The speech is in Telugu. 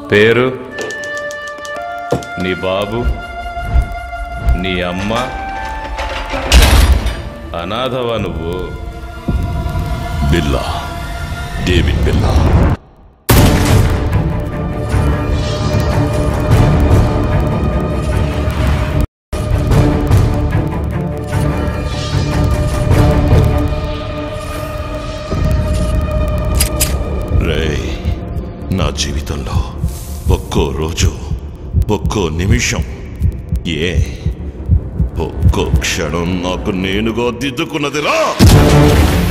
పేరు నీ బాబు నీ అమ్మ అనాథవా నువ్వు బిల్లా డేవిడ్ బిల్లా రేయ్ నా జీవితంలో ఒక్కో రోజు ఒక్కో నిమిషం ఏ ఒక్కో క్షణం నాకు నేనుగా దిద్దుకున్నదిరా